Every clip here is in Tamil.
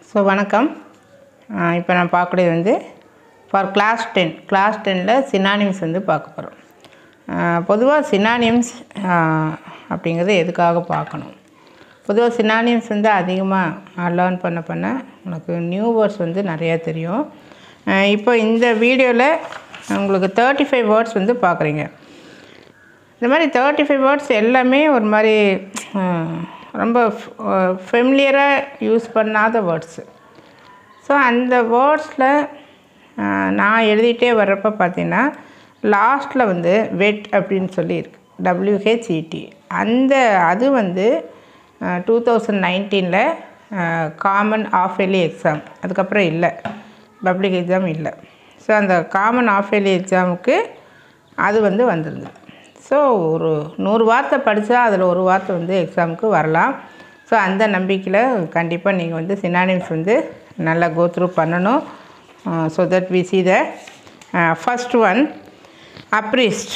ஸோ வணக்கம் இப்போ நான் பார்க்கக்கூடியது வந்து ஃபார் கிளாஸ் டென் கிளாஸ் டெனில் சினானிம்ஸ் வந்து பார்க்க போகிறோம் பொதுவாக சினானிம்ஸ் அப்படிங்கிறது எதுக்காக பார்க்கணும் பொதுவாக சினானிம்ஸ் வந்து அதிகமாக லேர்ன் பண்ண பண்ண உனக்கு நியூ வேர்ட்ஸ் வந்து நிறையா தெரியும் அஹ் இப்போ இந்த வீடியோவில் உங்களுக்கு தேர்ட்டி ஃபைவ் வேர்ட்ஸ் வந்து பார்க்குறீங்க இந்த மாதிரி தேர்ட்டி ஃபைவ் வேர்ட்ஸ் எல்லாமே ஒரு மாதிரி அஹ், ரொம்ப ஃபெமிலியராக யூஸ் பண்ணாத வேர்ட்ஸு ஸோ அந்த வேர்ட்ஸில் நான் எழுதிட்டே வர்றப்ப பார்த்தீங்கன்னா லாஸ்ட்டில் வந்து வெட் அப்படின்னு சொல்லி இருக்கு டபிள்யூஹெச்இடி அந்த அது வந்து டூ தௌசண்ட் நைன்டீனில் காமன் ஆஃப் எலி எக்ஸாம் அதுக்கப்புறம் இல்லை பப்ளிக் எக்ஸாம் இல்லை ஸோ அந்த காமன் ஆஃப் எலி எக்ஸாமுக்கு அது வந்து வந்திருந்தது ஸோ ஒரு நூறு வார்த்தை படித்தா அதில் ஒரு வார்த்தை வந்து எக்ஸாமுக்கு வரலாம் ஸோ அந்த நம்பிக்கையில் கண்டிப்பாக நீங்கள் வந்து சினானிம்ஸ் வந்து நல்லா கோ த்ரூ பண்ணணும் so that we see the first one அப்ரிஸ்ட்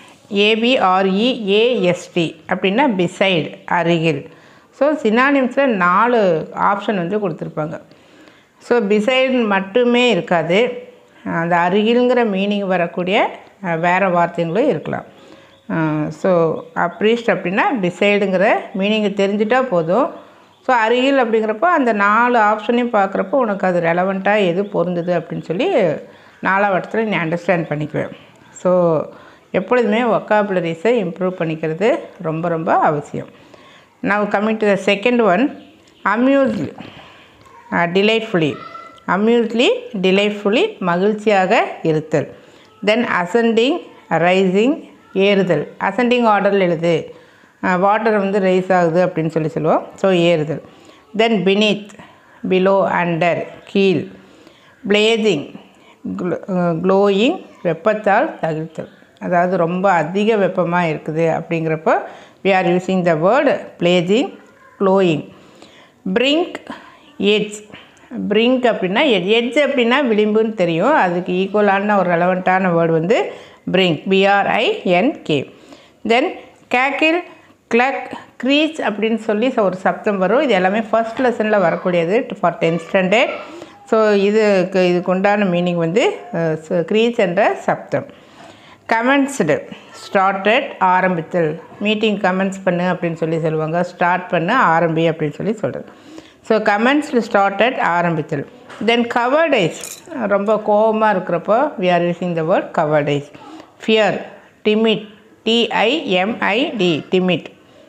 ஏபிஆர்இஏஎஸ்டி அப்படின்னா பிசைடு அருகில் ஸோ சினானிம்ஸில் நாலு ஆப்ஷன் வந்து கொடுத்துருப்பாங்க ஸோ பிசைடு மட்டுமே இருக்காது அந்த அருகில்ங்கிற மீனிங் வரக்கூடிய அஹ், வேறு வார்த்தைகளும் இருக்கலாம் ஸோ அப்ரீஸ்ட் அப்படின்னா பிசைடுங்கிற மீனிங் தெரிஞ்சிட்டால் போதும் ஸோ அருகில் அப்படிங்கிறப்போ அந்த நாலு ஆப்ஷனையும் பார்க்குறப்போ உனக்கு அது ரெலவெண்ட்டாக எது பொருந்துது அப்படின்னு சொல்லி நாலாவட்டத்தில் நீ அண்டர்ஸ்டாண்ட் பண்ணிக்குவேன் ஸோ எப்பொழுதுமே ஒக்காபுலரிஸை இம்ப்ரூவ் பண்ணிக்கிறது ரொம்ப ரொம்ப அவசியம் now coming to the second one amused டிலைட்ஃபுல்லி அம்யூஸ்லி delightfully மகிழ்ச்சியாக இருத்தல் தென் அசெண்டிங் ரைசிங் ஏறுதல் அசெண்டிங் ஆர்டரில் எழுது வாட்டர் வந்து ரைஸ் ஆகுது அப்படின்னு சொல்லி சொல்லுவோம் ஸோ ஏறுதல் தென் பினித் பிலோ அண்டர் கீழ் பிளேசிங் க்ளோயிங் வெப்பத்தால் தகிழ்த்தல் அதாவது ரொம்ப அதிக வெப்பமாக இருக்குது அப்படிங்கிறப்போ we are using the word blazing glowing brink edge brink அப்படின்னா எட்ஜ் அப்படின்னா விளிம்புன்னு தெரியும் அதுக்கு ஈக்குவலான ஒரு ரெலவெண்ட்டான வேர்டு வந்து brink பிஆர்ஐஎன்கே தென் கேக்கில் கிளக் க்ரீச் அப்படின்னு சொல்லி ஒரு சப்தம் வரும் இது எல்லாமே ஃபர்ஸ்ட் லெசனில் வரக்கூடியது ஃபார் டென்த் ஸ்டாண்டர்ட் ஸோ இதுக்கு இதுக்கு உண்டான மீனிங் வந்து க்ரீச் என்ற சப்தம் கமெண்ட்ஸ்டு ஸ்டார்டட் ஆரம்பித்தல் மீட்டிங் கமெண்ட்ஸ் பண்ணு அப்படின்னு சொல்லி சொல்லுவாங்க ஸ்டார்ட் பண்ணு ஆரம்பி அப்படின்னு சொல்லி சொல்கிறது ஸோ கமெண்ட்ஸில் ஸ்டார்டட் ஆரம்பித்தல் தென் கவர்டைஸ் ரொம்ப கோபமாக இருக்கிறப்போ we are using the word cowardice fear timid T I M I D timid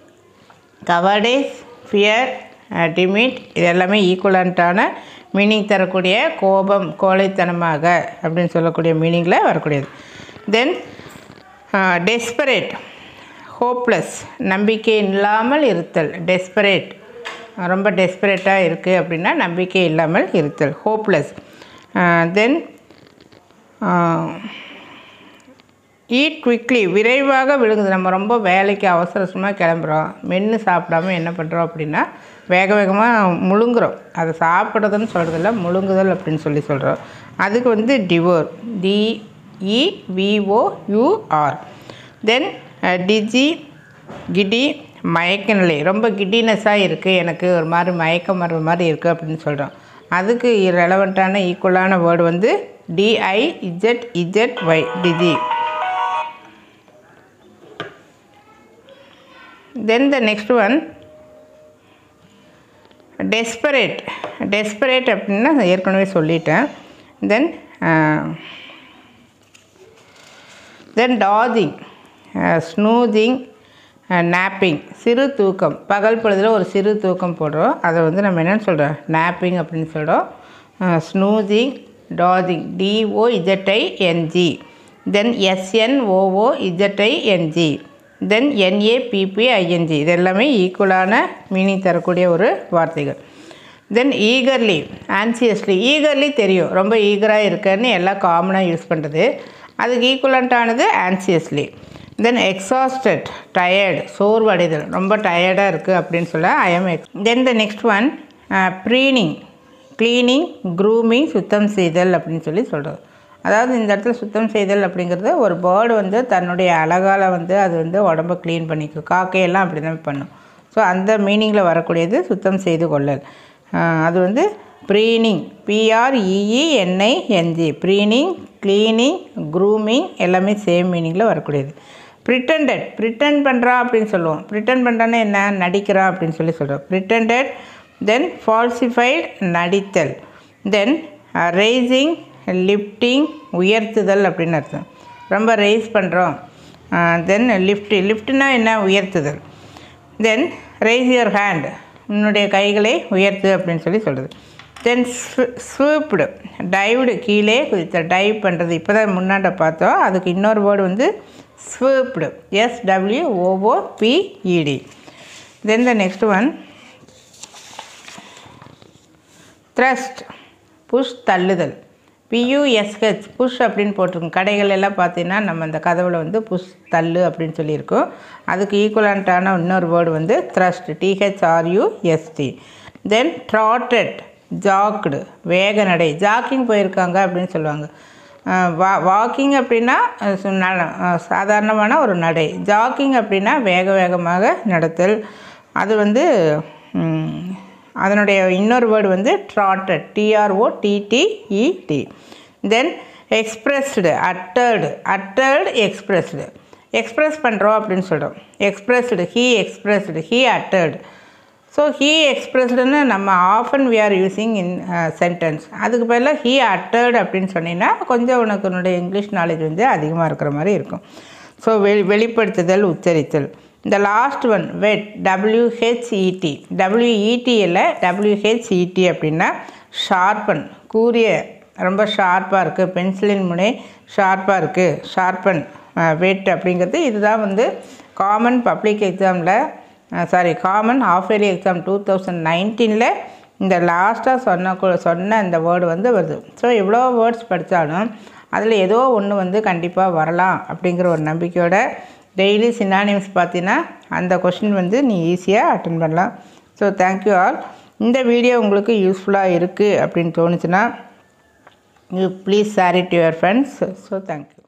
cowardice fear timid இது எல்லாமே ஈக்குவலண்ட்டான மீனிங் தரக்கூடிய கோபம் கோழைத்தனமாக அப்படின்னு சொல்லக்கூடிய மீனிங்கில் வரக்கூடியது தென் டெஸ்பரேட் ஹோப்லெஸ் நம்பிக்கை இல்லாமல் இருத்தல் டெஸ்பரேட் ரொம்ப டெஸ்பரேட்டாக இருக்குது அப்படின்னா நம்பிக்கை இல்லாமல் இருத்தல் ஹோப்லெஸ் தென் ஈட் குவிக்லி விரைவாக விழுங்குது நம்ம ரொம்ப வேலைக்கு அவசர அவசரமாக கிளம்புறோம் மென்று சாப்பிடாம என்ன பண்ணுறோம் அப்படின்னா வேக வேகமாக முழுங்குறோம் அதை சாப்பிட்றதுன்னு சொல்கிறதில்ல முழுங்குதல் அப்படின்னு சொல்லி சொல்கிறோம் அதுக்கு வந்து டிவோர் டிஇவிஓயூஆர் தென் டிஜி கிடி மயக்க நிலை ரொம்ப கிட்டினஸ்ஸாக இருக்குது எனக்கு ஒரு மாதிரி மயக்கம் வர்ற மாதிரி இருக்குது அப்படின்னு சொல்கிறோம் அதுக்கு ரெலவெண்ட்டான ஈக்குவலான வேர்டு வந்து D I Z Z Y dizzy then the next one desperate desperate அப்படின்னா நான் ஏற்கனவே சொல்லிட்டேன் தென் தென் டாஜிங் ஸ்னூஜிங் நாப்பிங் சிறு தூக்கம் பகல் பொழுதில் ஒரு சிறு தூக்கம் போடுறோம் அதை வந்து நம்ம என்னென்னு சொல்கிறோம் நாப்பிங் அப்படின்னு சொல்கிறோம் ஸ்னூஜிங் dodging DO இஜட்ஐ NG then எஸ்என்ஓஓ இஜட்ஐ NG தென் என்ஏபிபிஐஎன்ஜி இது எல்லாமே ஈக்குவலான மீனிங் தரக்கூடிய ஒரு வார்த்தைகள் தென் ஈகர்லி ஆன்சியஸ்லி ஈகர்லி தெரியும் ரொம்ப ஈகராக இருக்கேன்னு எல்லாம் காமனாக யூஸ் பண்ணுறது அதுக்கு ஈக்குவலண்ட்டானது ஆன்சியஸ்லி தென் எக்ஸாஸ்டட் டயர்டு சோர்வடைதல் ரொம்ப டயர்டாக இருக்குது அப்படின்னு சொல்ல I'm ex then the next one preening cleaning grooming சுத்தம் செய்தல் அப்படின்னு சொல்லி சொல்கிறது அதாவது இந்த இடத்துல சுத்தம் செய்தல் அப்படிங்கிறது ஒரு பேர்டு வந்து தன்னுடைய அழகால் வந்து அது வந்து உடம்ப க்ளீன் பண்ணிக்கும் காக்கையெல்லாம் அப்படி தான் பண்ணும் ஸோ அந்த மீனிங்கில் வரக்கூடியது சுத்தம் செய்து கொள்ளல் ஆஹ் அது வந்து ப்ரீனிங் பிஆர்இஇஎன்ஐஎன்ஜி ப்ரீனிங் க்ளீனிங் க்ரூமிங் எல்லாமே சேம் மீனிங்கில் வரக்கூடியது ப்ரிட்டண்டட் ப்ரிட்டன் பண்ணுறா அப்படின்னு சொல்லுவோம் ப்ரிட்டன் பண்ணுறான்னா என்ன நடிக்கிறா அப்படின்னு சொல்லி சொல்கிறோம் ப்ரிட்டண்டட் தென் ஃபால்சிஃபைடு நடித்தல் தென் ரேசிங் லிஃப்டிங் உயர்த்துதல் அப்படின்னு அர்த்தம் ரொம்ப ரைஸ் பண்ணுறோம் தென் லிஃப்ட் லிஃப்ட்னா என்ன உயர்த்துதல் தென் ரைஸ் யுவர் ஹேண்ட் உன்னுடைய கைகளை உயர்த்து அப்படின்னு சொல்லி சொல்கிறது தென் ஸ்வீப்டு டைவ்டு கீழே குதித்த டைவ் பண்ணுறது இப்போ தான் முன்னாண்ட பார்த்தோம் அதுக்கு இன்னொரு வேர்டு வந்து swooped S W O O P E D then the next one thrust push தள்ளுதல் பியூஎஸ்ஹெச் புஷ் அப்படின்னு போட்டிருக்கோம் கடைகள் எல்லாம் பார்த்தீங்கன்னா நம்ம அந்த கதவில் வந்து புஷ் தள்ளு அப்படின்னு சொல்லியிருக்கோம் அதுக்கு ஈக்குவலண்ட்டான இன்னொரு வேர்டு வந்து த்ரஸ்ட் டிஹெச்ஆர்யூஎஸ்டி தென் ட்ராட்டட் ஜாக்டு வேக நடை ஜாக்கிங் போயிருக்காங்க அப்படின்னு சொல்லுவாங்க வா வாக்கிங் அப்படின்னா அஹ் சு- ந- அஹ் சாதாரணமான ஒரு நடை ஜாக்கிங் அப்படின்னா வேக வேகமாக நடத்தல் அது வந்து ம், அதனுடைய இன்னொரு வேர்டு வந்து trotted T R O T T E D then expressed uttered uttered expressed express பண்ணுறோம் அப்படின்னு சொல்கிறோம் expressed he expressed he uttered so he எக்ஸ்பிரஸ்டுன்னு நம்ம often we are using in sentence அதுக்கு பதிலாக ஹீ அட்டர்டு அப்படின்னு சொன்னீங்கன்னா கொஞ்சம் உனக்கு உன்னுடைய இங்கிலீஷ் நாலேஜ் வந்து அதிகமாக இருக்கிற மாதிரி இருக்கும் ஸோ வெளி வெளிப்படுத்துதல் உச்சரித்தல் இந்த last one whet W H E T W E T இல்லை டபிள்யூஹெச்இடி அப்படின்னா ஷார்பன் கூரிய ரொம்ப ஷார்ப்பாக இருக்குது பென்சிலின் முனை ஷார்ப்பாக இருக்குது ஷார்பன் வெட் அப்படிங்கிறது இதுதான் வந்து காமன் பப்ளிக் எக்ஸாமில் sorry common half yearly exam two thousand நைன்டீனில் இந்த லாஸ்ட்டாக சொன்ன கு- சொன்ன இந்த வேர்டு வந்து வருது ஸோ எவ்வளோ வேர்ட்ஸ் படித்தாலும் அதில் ஏதோ ஒன்று வந்து கண்டிப்பாக வரலாம் அப்படிங்கிற ஒரு நம்பிக்கையோட டெய்லி சினானிம்ஸ் பார்த்தீங்கன்னா அந்த கொஷின் வந்து நீ ஈஸியாக அட்டன் பண்ணலாம் ஸோ தேங்க்யூ ஆல் இந்த வீடியோ உங்களுக்கு யூஸ்ஃபுல்லாக இருக்குது அப்படின்னு தோணுச்சுன்னா you please share it your friends so thank you